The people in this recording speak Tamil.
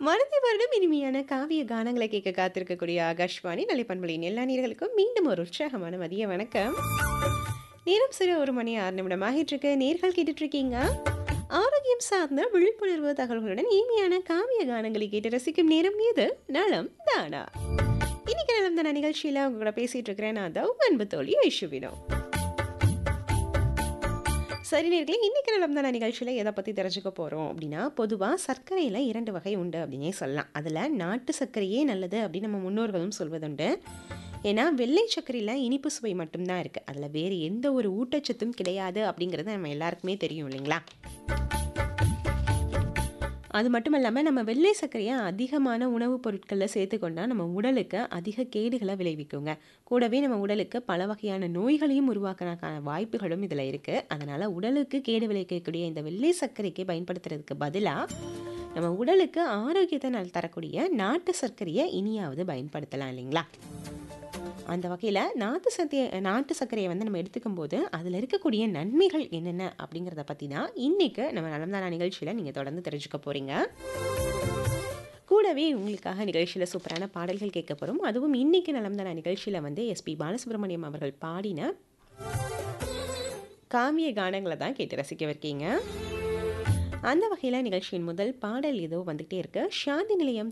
மனதை வருடம் இனிமையான காவிய கானங்களை கேட்க காத்திருக்கக்கூடிய ஆகாஷ்வாணி நலைப்பண்பலின் எல்லா நேர்களுக்கும் மீண்டும் ஒரு உற்சாகமான மதிய வணக்கம் நேரம் சிறு ஒரு மணி ஆறு நிமிடம் ஆகிட்டு இருக்கு நேர்கள் கேட்டுட்டு இருக்கீங்க ஆரோக்கியம் சார்ந்த விழிப்புணர்வு தகவல்களுடன் இனிமையான காவிய கானங்களை கேட்டு ரசிக்கும் நேரம் இது நலம் தானா இன்னைக்கு நலம் தானா நிகழ்ச்சியில உங்க கூட பேசிட்டு இருக்கிறேன் நான் தான் உங்க அன்பு தோழி ஐஷுவினோ சரி நேர்களே இன்னைக்கு நலம் தான நிகழ்ச்சியில் எதை பற்றி தெரிஞ்சுக்க போகிறோம் அப்படின்னா பொதுவாக சர்க்கரையில் இரண்டு வகை உண்டு அப்படின்னே சொல்லலாம் அதில் நாட்டு சர்க்கரையே நல்லது அப்படின்னு நம்ம முன்னோர்களும் சொல்வதுண்டு ஏன்னா வெள்ளை சர்க்கரையில் இனிப்பு சுவை மட்டும்தான் இருக்குது அதில் வேறு எந்த ஒரு ஊட்டச்சத்தும் கிடையாது அப்படிங்கிறது நம்ம எல்லாருக்குமே தெரியும் இல்லைங்களா அது மட்டும் இல்லாமல் நம்ம வெள்ளை சர்க்கரையை அதிகமான உணவுப் பொருட்களில் சேர்த்துக்கொண்டா நம்ம உடலுக்கு அதிக கேடுகளை விளைவிக்குங்க கூடவே நம்ம உடலுக்கு பல வகையான நோய்களையும் உருவாக்குறதுக்கான வாய்ப்புகளும் இதில் இருக்குது அதனால் உடலுக்கு கேடு விளைவிக்கக்கூடிய இந்த வெள்ளை சர்க்கரைக்கு பயன்படுத்துறதுக்கு பதிலாக நம்ம உடலுக்கு ஆரோக்கியத்தை நல் தரக்கூடிய நாட்டு சர்க்கரையை இனியாவது பயன்படுத்தலாம் இல்லைங்களா அந்த வகையில் நாட்டு சர்க்கரை நாட்டு சர்க்கரையை வந்து நம்ம எடுத்துக்கும் போது அதில் இருக்கக்கூடிய நன்மைகள் என்னென்ன அப்படிங்கிறத பற்றி தான் இன்றைக்கு நம்ம நலம்தானா நிகழ்ச்சியில் நீங்கள் தொடர்ந்து தெரிஞ்சுக்க போகிறீங்க கூடவே உங்களுக்காக நிகழ்ச்சியில் சூப்பரான பாடல்கள் கேட்க போகிறோம் அதுவும் இன்னைக்கு நலம்தானா நிகழ்ச்சியில் வந்து எஸ்பி பாலசுப்ரமணியம் அவர்கள் பாடின காமிய கானங்களை தான் கேட்டு ரசிக்கவிருக்கீங்க அந்த வகையில் நிகழ்ச்சியின் முதல் பாடல் ஏதோ வந்துகிட்டே இருக்கு சாந்தி நிலையம்